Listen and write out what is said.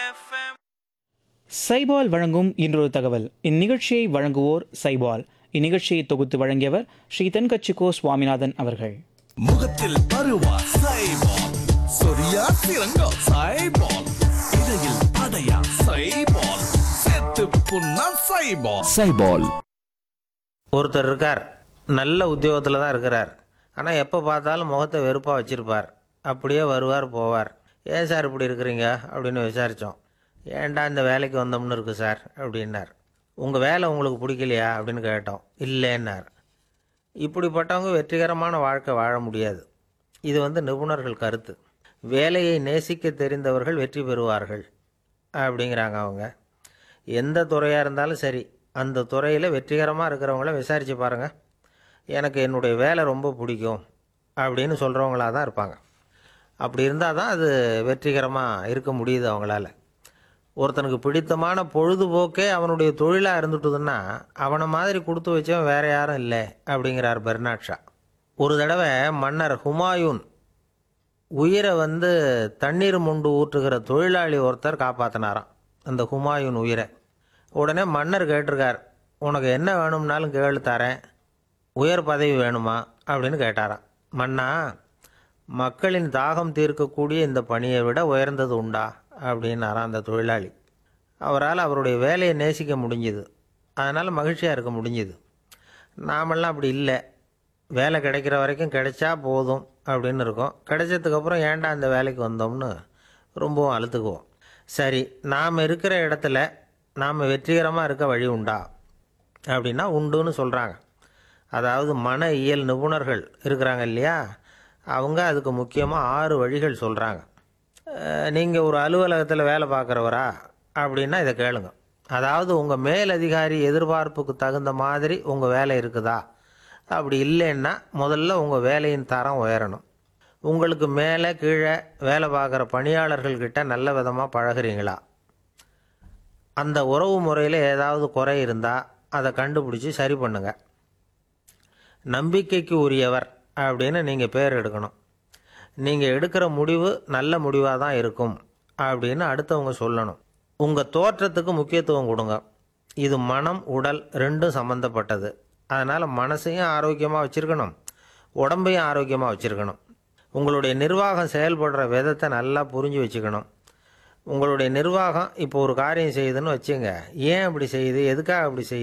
சைபால் வழங்கும் இன்றொரு தகவல் இந்நிகழ்ச்சியை வழங்குவோர் சைபால் இந்நிகழ்ச்சியை தொகுத்து வழங்கியவர் ஸ்ரீ தென்கட்சிகோ சுவாமிநாதன் அவர்கள் முகத்தில் பருவா சைபால் சொரியா சிறங்கா சைபால் இடையில் அடையா சைபால் செத்து புண்ணா சைபால் சைபால் ஒருத்தர் இருக்கார் நல்ல உத்தியோகத்தில் தான் இருக்கிறார் ஆனால் எப்போ பார்த்தாலும் முகத்தை வெறுப்பாக வச்சுருப்பார் அப்படியே வருவார் போவார் ஏன் சார் இப்படி இருக்கிறீங்க அப்படின்னு விசாரித்தோம் ஏன்டா இந்த வேலைக்கு வந்தோம்னு இருக்கு சார் அப்படின்னார் உங்கள் வேலை உங்களுக்கு பிடிக்கலையா அப்படின்னு கேட்டோம் இல்லைன்னார் இப்படிப்பட்டவங்க வெற்றிகரமான வாழ்க்கை வாழ முடியாது இது வந்து நிபுணர்கள் கருத்து வேலையை நேசிக்க தெரிந்தவர்கள் வெற்றி பெறுவார்கள் அப்படிங்கிறாங்க அவங்க எந்த துறையாக இருந்தாலும் சரி அந்த துறையில் வெற்றிகரமாக இருக்கிறவங்கள விசாரித்து பாருங்கள் எனக்கு என்னுடைய வேலை ரொம்ப பிடிக்கும் அப்படின்னு சொல்கிறவங்களாக தான் இருப்பாங்க அப்படி இருந்தால் தான் அது வெற்றிகரமாக இருக்க முடியுது அவங்களால ஒருத்தனுக்கு பிடித்தமான பொழுதுபோக்கே அவனுடைய தொழிலாக இருந்துட்டுதுன்னா அவனை மாதிரி கொடுத்து வச்சவன் வேற யாரும் இல்லை அப்படிங்கிறார் பெர்னாட் ஷா ஒரு தடவை மன்னர் ஹுமாயூன் உயிரை வந்து தண்ணீர் முண்டு ஊற்றுகிற தொழிலாளி ஒருத்தர் காப்பாற்றினாராம் அந்த ஹுமாயூன் உயிரை உடனே மன்னர் கேட்டிருக்கார் உனக்கு என்ன வேணும்னாலும் கேளு தரேன் உயர் பதவி வேணுமா அப்படின்னு கேட்டாராம் மன்னா மக்களின் தாகம் தீர்க்கக்கூடிய இந்த பணியை விட உயர்ந்தது உண்டா அப்படின்னாராம் அந்த தொழிலாளி அவரால் அவருடைய வேலையை நேசிக்க முடிஞ்சுது அதனால் மகிழ்ச்சியாக இருக்க முடிஞ்சுது நாமெல்லாம் அப்படி இல்லை வேலை கிடைக்கிற வரைக்கும் கிடைச்சா போதும் அப்படின்னு இருக்கோம் கிடைச்சதுக்கப்புறம் ஏன்டா அந்த வேலைக்கு வந்தோம்னு ரொம்பவும் அழுத்துக்குவோம் சரி நாம் இருக்கிற இடத்துல நாம் வெற்றிகரமாக இருக்க வழி உண்டா அப்படின்னா உண்டுன்னு சொல்கிறாங்க அதாவது மன இயல் நிபுணர்கள் இருக்கிறாங்க இல்லையா அவங்க அதுக்கு முக்கியமாக ஆறு வழிகள் சொல்கிறாங்க நீங்கள் ஒரு அலுவலகத்தில் வேலை பார்க்குறவரா அப்படின்னா இதை கேளுங்க அதாவது உங்கள் மேலதிகாரி எதிர்பார்ப்புக்கு தகுந்த மாதிரி உங்கள் வேலை இருக்குதா அப்படி இல்லைன்னா முதல்ல உங்கள் வேலையின் தரம் உயரணும் உங்களுக்கு மேலே கீழே வேலை பார்க்குற பணியாளர்கள்கிட்ட நல்ல விதமாக பழகுறீங்களா அந்த உறவு முறையில் ஏதாவது குறை இருந்தால் அதை கண்டுபிடிச்சி சரி பண்ணுங்கள் நம்பிக்கைக்கு உரியவர் அப்படின்னு நீங்கள் பேர் எடுக்கணும் நீங்கள் எடுக்கிற முடிவு நல்ல முடிவாக தான் இருக்கும் அப்படின்னு அடுத்தவங்க சொல்லணும் உங்கள் தோற்றத்துக்கு முக்கியத்துவம் கொடுங்க இது மனம் உடல் ரெண்டும் சம்மந்தப்பட்டது அதனால் மனசையும் ஆரோக்கியமாக வச்சுருக்கணும் உடம்பையும் ஆரோக்கியமாக வச்சுருக்கணும் உங்களுடைய நிர்வாகம் செயல்படுற விதத்தை நல்லா புரிஞ்சு வச்சுக்கணும் உங்களுடைய நிர்வாகம் இப்போ ஒரு காரியம் செய்யுதுன்னு வச்சுங்க ஏன் அப்படி செய்யுது எதுக்காக அப்படி செய்யுது